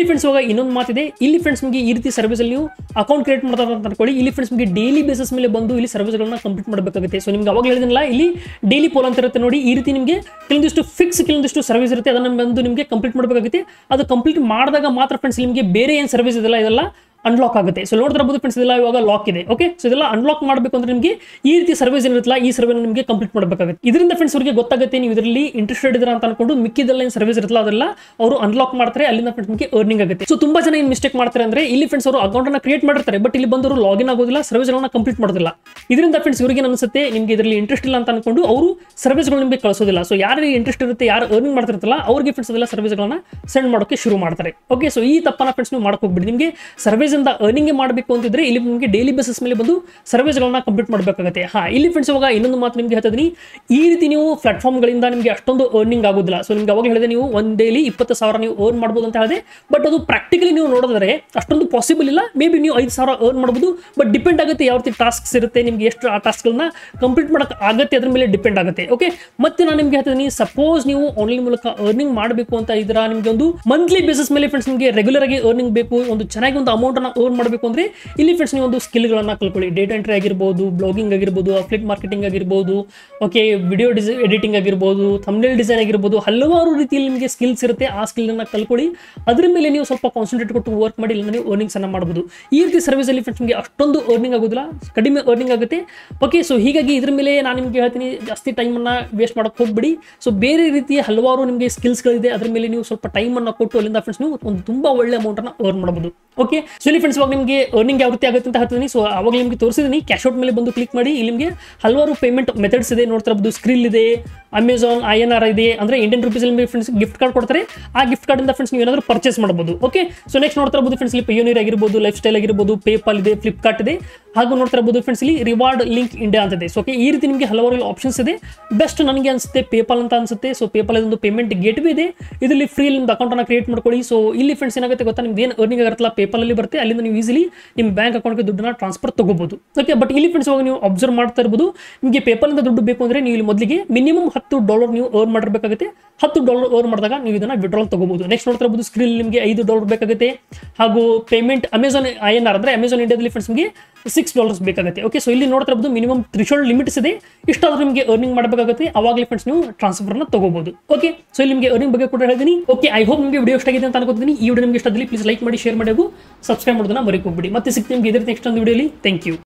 [SPEAKER 1] ಇನ್ನೊಂದು ಮಾತಿದೆ ಇಲ್ಲಿ ಫ್ರೆಂಡ್ಸ್ ನಿಮಗೆ ಈ ರೀತಿ ಸರ್ವಿಸ್ ಅಲ್ಲಿ ನೀವು ಅಕೌಂಟ್ ಕ್ರಿಯೇಟ್ ಮಾಡ್ತಾರೆ ಅಂತ ಅನ್ಕೊಳ್ಳಿ ಇಲ್ಲಿ ಫ್ರೆಂಡ್ಸ್ ನಿಮಗೆ ಡೈಲಿ ಬೇಸಿಸ್ ಮೇಲೆ ಬಂದು ಇಲ್ಲಿ ಸರ್ವಿಸ್ಗಳನ್ನ ಕಂಪ್ಲೀಟ್ ಮಾಡಬೇಕಾಗುತ್ತೆ ಸೊ ನಿಮ್ಗೆ ಅವಾಗ ಹೇಳಿದ್ನಲ್ಲ ಇಲ್ಲಿ ಡೈಲಿ ಪೋಲ್ ಅಂತ ಇರುತ್ತೆ ನೋಡಿ ಈ ರೀತಿ ನಿಮಗೆ ಕೆಲವೊಂದಿಷ್ಟು ಫಿಕ್ಸ್ ಕೆಲವೊಂದಿಷ್ಟು ಸರ್ವಿಸ್ ಇರುತ್ತೆ ಅದನ್ನ ಬಂದು ನಿಮಗೆ ಕಂಪ್ಲೀಟ್ ಮಾಡಬೇಕಾಗುತ್ತೆ ಅದು ಕಂಪ್ಲೀಟ್ ಮಾಡಿದಾಗ ಮಾತ್ರ ಫ್ರೆಂಡ್ಸ್ ನಿಮಗೆ ಬೇರೆ ಏನು ಸರ್ವಿಸ್ ಇದೆಲ್ಲ ಇದೆಲ್ಲ ಅನ್ಲಾಕ್ ಆಗುತ್ತೆ ಸೊ ನೋಡ್ತಿರಬಹುದು ಫ್ರೆಂಡ್ಸ್ ಇದೆಲ್ಲ ಇವಾಗ ಲಾಕ್ ಇದೆ ಓಕೆ ಸೊ ಇದೆಲ್ಲ ಅನ್ಲಾಕ್ ಮಾಡಬೇಕು ಅಂದ್ರೆ ನಿಮಗೆ ಈ ರೀತಿ ಸರ್ವಿಸ್ ಏನಿರುತ್ತಲ್ಲ ಈ ಸರ್ವಿಸ್ ನಿಮಗೆ ಕಂಪ್ಲೀಟ್ ಮಾಡಬೇಕಾಗುತ್ತೆ ಇದರಿಂದ ಫ್ರೆಂಡ್ಸ್ ಅವರಿಗೆ ಗೊತ್ತಾಗುತ್ತೆ ನೀವು ಇದರಲ್ಲಿ ಇಂಟ್ರೆಸ್ಟೆಡ್ ಇದ್ದೀರಾ ಅಂತ ಅನ್ಕೊಂಡು ಮಿಕ್ಕಿದೆಲ್ಲ ಏನು ಸರ್ವಿಸ್ ಇರುತ್ತಲ್ಲ ಅದೆಲ್ಲ ಅವರು ಅನ್ಲಾಕ್ ಮಾಡ್ತಾರೆ ಅಲ್ಲಿಂದ ಫ್ರೆಂಡ್ಸ್ ನಿಮಗೆ ಅರ್ನಿಂಗ್ ಆಗುತ್ತೆ ಸೊ ತುಂಬಾ ಜನ ಏನು ಮಿಸ್ಟೇಕ್ ಮಾಡ್ತಾರೆ ಅಂದ್ರೆ ಇಲ್ಲಿ ಫ್ರೆಂಡ್ಸ್ ಅವರು ಅಕೌಂಟ್ ಅನ್ನ ಕ್ರಿಯೇಟ್ ಮಾಡಿರ್ತಾರೆ ಬಟ್ ಇಲ್ಲಿ ಬಂದವರು ಲಾಗಿನ್ ಆಗೋದಿಲ್ಲ ಸರ್ವಿಸ್ಗಳನ್ನ ಕಂಪ್ಲೀಟ್ ಮಾಡೋದಿಲ್ಲ ಇದರಿಂದ ಫ್ರೆಂಡ್ಸ್ ಇವರಿಗೆ ಅನ್ಸುತ್ತೆ ನಿಮಗೆ ಇದರಲ್ಲಿ ಇಂಟ್ರೆಸ್ಟ್ ಇಲ್ಲ ಅಂತ ಅನ್ಕೊಂಡು ಅವರು ಸರ್ವಿಸ್ಗಳು ನಿಮಗೆ ಕಳಿಸೋದಿಲ್ಲ ಸೊ ಯಾರಿಗೆ ಇಂಟ್ರೆಸ್ಟ್ ಇರುತ್ತೆ ಯಾರು ಅರ್ನಿಂಗ್ ಮಾಡ್ತಿರ್ತಲ್ಲ ಅವ್ರಿಗೆ ಫ್ರೆಂಡ್ಸ್ ಅದೆಲ್ಲ ಸರ್ವಿಸ್ಗಳನ್ನ ಸೆಂಡ್ ಮಾಡೋಕೆ ಶುರು ಮಾಡ್ತಾರೆ ಓಕೆ ಸೊ ಈ ತಪ್ಪನ್ನ ಫ್ರೆಂಡ್ಸ್ ನೀವು ಮಾಡಕ್ ಹೋಗ್ಬಿಡಿ ನಿಮಗೆ ಸರ್ವಿಸ್ ಇಂದ ಅರ್ನಿಂಗ್ ಮಾಡಬೇಕು ಅಂತಿದ್ರೆ ಇಲ್ಲಿ ನಿಮಗೆ ಡೈಲಿ ಬೇಸಿಸ್ ಮೇಲೆ ಬಂದು ಸರ್ವಿಸ್ಗಳನ್ನ ಕಂಪ್ಲೀಟ್ ಮಾಡಬೇಕಾಗುತ್ತೆ ಹಾ ಇಲ್ಲಿ ಫ್ರೆಂಡ್ಸ್ ಇವಾಗ ಇನ್ನೊಂದು ಮಾತು ನಿಮಗೆ ಹೇಳ್ತಿದ್ದೀನಿ ಈ ರೀತಿ ನೀವು ಪ್ಲಾಟ್ಫಾರ್ಮ್ಗಳಿಂದ ನಿಮಗೆ ಅಷ್ಟೊಂದು ಅರ್ನಿಂಗ್ ಆಗೋದಿಲ್ಲ ಸೊ ನಿಮ್ಗೆ ಅವಾಗ ಹೇಳಿದೆ ನೀವು ಒಂದು ಡೈಲಿ ಇಪ್ಪತ್ತು ಸಾವಿರ ನೀವು ಅರ್ನ್ ಮಾಡ್ಬೋದು ಅಂತ ಹೇಳಿದೆ ಬಟ್ ಅದು ಪ್ರಾಕ್ಟಿಕಲಿ ನೀವು ನೋಡಿದ್ರೆ ಅಷ್ಟೊಂದು ಪಾಸಿಬಲ್ ಇಲ್ಲ ಮೇ ಬಿ ನೀವು ಐದು ಸಾವಿರ ಅರ್ನ್ ಮಾಡ್ಬೋದು ಬಟ್ ಡಿಪೆಂಡ್ ಆಗುತ್ತೆ ಯಾವ ರೀತಿ ಟಾಸ್ಕ್ಸ್ ಇರುತ್ತೆ ನಿಮ್ಗೆ ಎಷ್ಟು ಆ ಟಾಸ್ಕ್ಗಳನ್ನ ಕಂಪ್ಲೀಟ್ ಮಾಡೋಕೆ ಆಗುತ್ತೆ ಅದ್ರ ಮೇಲೆ ಡಿಪೆಂಡ್ ಆಗುತ್ತೆ ಓಕೆ ಮತ್ತೆ ನಾನು ನಿಮ್ಗೆ ಹೇಳ್ತೀನಿ ಸಪೋಸ್ ನೀವು ಆನ್ಲೈನ್ ಮೂಲಕ ಅರ್ನಿಂಗ್ ಮಾಡಬೇಕು ಅಂತ ಇದ್ರ ನಿಮ್ಗೆ ಒಂದು ಮಂತ್ಲಿ ಬೇಸಿಸ್ ಮೇಲೆ ಫ್ರೆಂಡ್ಸ್ ನಿಮಗೆ ರೆಗ್ಯುಲರ್ ಆಗಿ ಅರ್ನಿಂಗ್ ಬೇಕು ಒಂದು ಚೆನ್ನಾಗಿ ಒಂದು ಅಮೌಂಟ್ ಅನ್ನ ಅರ್ನ್ ಮಾಡಬೇಕು ಅಂದ್ರೆ ಇಲ್ಲಿ ಫ್ರೆಂಡ್ಸ್ ನೀವು ಒಂದು ಸ್ಕಿಲ್ಗಳನ್ನ ಕಲ್ಕೊಳ್ಳಿ ಡೇಟಾ ಎಂಟ್ರಿ ಆಗಿರ್ಬೋದು ಬ್ಲಾಗಿಂಗ್ ಆಗಿರ್ಬೋದು ಅಫ್ಲಿಟ್ ಮಾರ್ಕೆಟಿಂಗ್ ಆಗಿರ್ಬೋದು ಓಕೆ ವಿಡಿಯೋ ಡಿಸೈ ಎಡಿಟಿಂಗ್ ಆಗಿರ್ಬೋದು ಥಂಬ್ನೇಲ್ ಡಿಸೈನ್ ಆಗಿರ್ಬೋದು ಹಲವಾರು ರೀತಿಯಲ್ಲಿ ನಿಮಗೆ ಸ್ಕಿಲ್ಸ್ ಇರುತ್ತೆ ಆ ಸ್ಕಿಲ್ನ ಕಲ್ಕೊಳ್ಳಿ ಅದ್ರ ಮೇಲೆ ನೀವು ಸ್ವಲ್ಪ ಕಾನ್ಸಂಟ್ರೇಟ್ ಕೊಟ್ಟು ವರ್ಕ್ ಮಾಡಿ ಇಲ್ಲ ನೀವು ಅರ್ನಿಂಗ್ಸ್ ಅನ್ನ ಮಾಡಬಹುದು ಈ ರೀತಿ ಸರ್ವಿಸ್ ಅಲ್ಲಿ ಫ್ರೆಂಡ್ಸ್ ನಿಮಗೆ ಅಷ್ಟೊಂದು ಅರ್ನಿಂಗ್ ಆಗೋದಿಲ್ಲ ಕಡಿಮೆ ಅರ್ನಿಂಗ್ ಆಗುತ್ತೆ ಓಕೆ ಸೊ ಹೀಗಾಗಿ ಇದ್ರ ಮೇಲೆ ನಾನು ನಿಮಗೆ ಹೇಳ್ತೀನಿ ಜಾಸ್ತಿ ಟೈಮನ್ನು ವೇಸ್ಟ್ ಮಾಡೋಕೆ ಹೋಗ್ಬಿಡಿ ಸೊ ಬೇರೆ ರೀತಿಯ ಹಲವಾರು ನಿಮಗೆ ಸ್ಕಿಲ್ಸ್ಗಳಿದೆ ಅದ್ರ ಮೇಲೆ ನೀವು ಸ್ವಲ್ಪ ಟೈಮನ್ನು ಕೊಟ್ಟು ಅಲ್ಲಿಂದ ಫ್ರೆಂಡ್ಸ್ ನೀವು ಒಂದು ತುಂಬ ಒಳ್ಳೆ ಅಮೌಂಟನ್ನು ಅರ್ನ್ ಮಾಡಬಹುದು ಓಕೆ ಸೊ ಇಲ್ಲಿ ಫ್ರೆಂಡ್ಸ್ ಇವಾಗ ನಿಮಗೆ ಅರ್ನಿಂಗ್ ಯಾವ ರೀತಿ ಆಗುತ್ತೆ ಅಂತ ಹೇಳ್ತೀನಿ ಸೊ ಅವಾಗ ನಿಮಗೆ ತೋರಿಸಿದ್ದೀನಿ ಕ್ಯಾಶ್ ಔಟ್ ಮೇಲೆ ಬಂದು ಕ್ಲಿಕ್ ಮಾಡಿ ಇಲ್ಲಿ ನಿಮಗೆ ಹಲವಾರು ಪೇಮೆಂಟ್ ಮೆಥಡ್ಸ್ ಇದೆ ನೋಡ್ತಾ ಇರ್ಬೋದು ಸ್ಕ್ರಿಲ್ ಇದೆ ಅಮೆಝಾನ್ ಐ ಎನ್ ಆರ್ ಇದೆ ಅಂದರೆ ಇಂಡಿಯನ್ ರುಪೀಸ್ ನಿಮಗೆ ಫ್ರೆಂಡ್ಸ್ ಗಿಫ್ಟ್ ಕಾರ್ಡ್ ಕೊಡ್ತಾರೆ ಆ ಗಿಫ್ಟ್ ಕಾರ್ಡಿಂದ ಫ್ರೆಂಡ್ಸ್ ನೀವು ಏನಾದರೂ ಪರ್ಚೇಸ್ ಮಾಡಬಹುದು ಓಕೆ ಸೊ ನೆಕ್ಸ್ಟ್ ನೋಡ್ತಾ ಇರ್ಬೋದು ಫ್ರೆಂಡ್ಸ್ ಇಲ್ಲಿ ಪಯೋನಿಯರ್ ಆಗಿರ್ಬೋದು ಲೈಫ್ ಸ್ಟೈಲ್ ಆಗಿರ್ಬೋದು ಪೇಪಾಲ್ ಇದೆ ಫ್ಲಿಪ್ಕಾರ್ಟ್ ಇದೆ ಹಾಗೂ ನೋಡ್ತಾ ಇರ್ಬೋದು ಫ್ರೆಂಡ್ಸ್ ಇಲ್ಲಿ ರಿವಾರ್ಡ್ ಲಿಂಕ್ ಇಂಡಿಯಾ ಅಂತ ಇದೆ ಸೊ ಓಕೆ ಈ ರೀತಿ ನಿಮಗೆ ಹಲವಾರು ಆಪ್ಷನ್ಸ್ ಇದೆ ಬೆಸ್ಟ್ ನನಗೆ ಅನ್ಸುತ್ತೆ ಪೇಪಾಲ್ ಅಂತ ಅನ್ಸುತ್ತೆ ಸೊ ಪೇಪಾಲ್ ಒಂದು ಪೇಮೆಂಟ್ ಗೇಟ್ ಇದೆ ಇದರಲ್ಲಿ ಫ್ರೀ ನಿಮ್ದು ಅಕೌಂಟನ್ನು ಕ್ರಿಯೇಟ್ ಮಾಡ್ಕೊಳ್ಳಿ ಸೊ ಇಲ್ಲಿ ಫ್ರೆಂಡ್ಸ್ ಏನಾಗುತ್ತೆ ಗೊತ್ತಾ ನಿಮ್ದು ಏನು ಅರ್ನಿಂಗ್ ಆಗಿರುತ್ತಲ್ಲ ಪೇಪಾಲಲ್ಲಿ ಬರುತ್ತೆ ಅಲ್ಲಿಂದ ನೀವು ಈಸಿಲಿ ನಿಮ್ಮ ಬ್ಯಾಂಕ್ ಅಕೌಂಟ್ಗೆ ದುಡ್ಡನ್ನ ಟ್ರಾನ್ಸ್ಫರ್ ತಗೋಬಹುದು ಓಕೆ ಬಟ್ ಇಲ್ಲಿ ಫ್ರೆಂಡ್ಸ್ ಇವಾಗ ನೀವು ಅಬ್ಸರ್ವ್ ಮಾಡ್ತಾ ಇರ್ಬೋದು ನಿಮಗೆ ಪೇಪಾಲಿಂದ ದುಡ್ಡು ಬೇಕು ಅಂದರೆ ನೀವು ಇಲ್ಲಿ ಮೊದಲಿಗೆ ಮಿನಿಮಮ್ ಹತ್ತು ಡಾಲರ್ ನೀವು ಅರ್ನ್ ಮಾಡಿರಬೇಕಾಗುತ್ತೆ ಹತ್ತು ಡಾಲರ್ ಅರ್ನ್ ಮಾಡಿದಾಗ ನೀವು ಇದನ್ನ ವಿಡ್ರಾಲ್ ತಗೋಬಹುದು ನೆಕ್ಸ್ಟ್ ನೋಡ್ತಾ ಇರ್ಬೋದು ಸ್ಕ್ರೀನ್ ನಿಮಗೆ ಐದು ಡಾಲರ್ ಬೇಕಾಗುತ್ತೆ ಹಾಗೂ payment Amazon I N R ಅಂದರೆ ಅಮೆಝಾನ್ ಇಂಡಿಯಾದಲ್ಲಿ ಫ್ರೆಂಡ್ಸ್ ನಿಮಗೆ ಸಿಕ್ಸ್ ಡಾಲರ್ಸ್ ಬೇಕಾಗುತ್ತೆ ಓಕೆ ಸೊ ಇಲ್ಲಿ ನೋಡ್ತಾ ಇರ್ಬೋದು ಮಿನಿಮಮ್ ತ್ರಿಶೋಲ್ಡ್ ಲಿಮಿಟ್ಸ್ ಇದೆ ಇಷ್ಟಾದ್ರೂ ನಿಮಗೆ ಅರ್ನಿಂಗ್ ಮಾಡಬೇಕಾಗುತ್ತೆ ಅವಾಗಲೇ ಫ್ರೆಂಡ್ಸ್ ನೀವು ಟ್ರಾನ್ಸ್ಫರ್ನ ತಗೋಬಹುದು ಓಕೆ ಸೊ ಇಲ್ಲಿ ನಿಮಗೆ ಅರ್ನಿಂಗ್ ಬಗ್ಗೆ ಕೂಡ ಹೇಳಿದ್ದೀನಿ ಓಕೆ ಐ ಹೋಪ್ ನಿಮಗೆ ವಿಡಿಯೋ ಇಷ್ಟ ಆಗಿದೆ ಅಂತ ಅನ್ಕೋತೀನಿ ಈ ವಿಡಿಯೋ ನಿಮಗೆ ಇಷ್ಟ ಆದಲ್ಲಿ ಪ್ಲೀಸ್ ಲೈಕ್ ಮಾಡಿ ಶೇರ್ ಮಾಡಿ ಹಾಗೂ ಸಬ್ಸ್ಕ್ರೈಬ್ ಮಾಡೋದನ್ನ ಮರೆಗೆ ಹೋಗ್ಬಿಡಿ ಮತ್ತೆ ಸಿಗ್ತೀನಿ ನಿಮಗೆ ಇದ್ರ ನೆಕ್ಸ್ಟ್ ಒಂದು ವಿಡಿಯೋಲಿ ಥ್ಯಾಂಕ್ ಯು